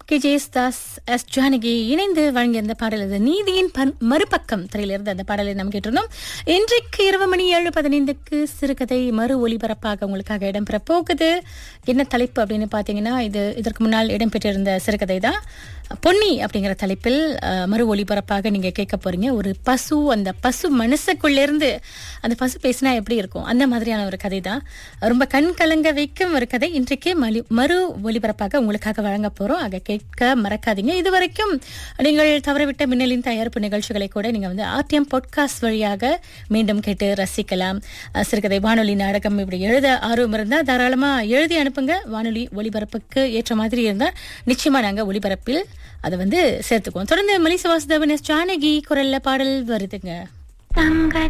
K ஜெயஸ்தாஸ் S Janaki இணைந்து வழங்கிய அந்த பாடல் அது நீதியின் பன்- மறுபக்கம் திரையிலிருந்து அந்த பாடலை நாம் கேட்டிருந்தோம் இன்றைக்கு இரவு மணி ஏழு பதினைந்துக்கு சிறுகதை மறு ஒளிபரப்பாக உங்களுக்காக இடம்பெற போகுது என்ன தலைப்பு அப்படின்னு பார்த்தீங்கன்னா இது இதற்கு முன்னால் இடம்பெற்றிருந்த சிறுகதை தான் பொன்னி அப்படிங்கிற தலைப்பில் அஹ், மறு ஒளிபரப்பாக நீங்க கேட்க போறீங்க ஒரு பசு அந்த பசு மனசுக்குள்ளேருந்து அந்த பசு பேசினா எப்படி இருக்கும் அந்த மாதிரியான ஒரு கதை தான் ரொம்ப கண் கலங்க வைக்கும் ஒரு கதை இன்றைக்கு மலி மறு ஒளிபரப்பாக உங்களுக்காக வழங்க போறோம் ஆக கேட்க மறக்காதீங்க இதுவரைக்கும் நீங்கள் தவறவிட்ட மின்னலின் தயாரிப்பு நிகழ்ச்சிகளை கூட நீங்க வந்து ஆர்டிஎம் பாட்காஸ்ட் வழியாக மீண்டும் கேட்டு ரசிக்கலாம் அஹ், சிறுகதை வானொலி நாடகம் இப்படி எழுத ஆர்வம் இருந்தா தாராளமா எழுதி அனுப்புங்க வானொலி ஒளிபரப்புக்கு ஏற்ற மாதிரி இருந்தா நிச்சயமா நாங்க ஒளிபரப்பில் அதை வந்து சேர்த்துக்குவோம் தொடர்ந்து மலிச வாசுதேவன் எஸ் ஜானகி குரல்ல பாடல் வருதுங்க தங்க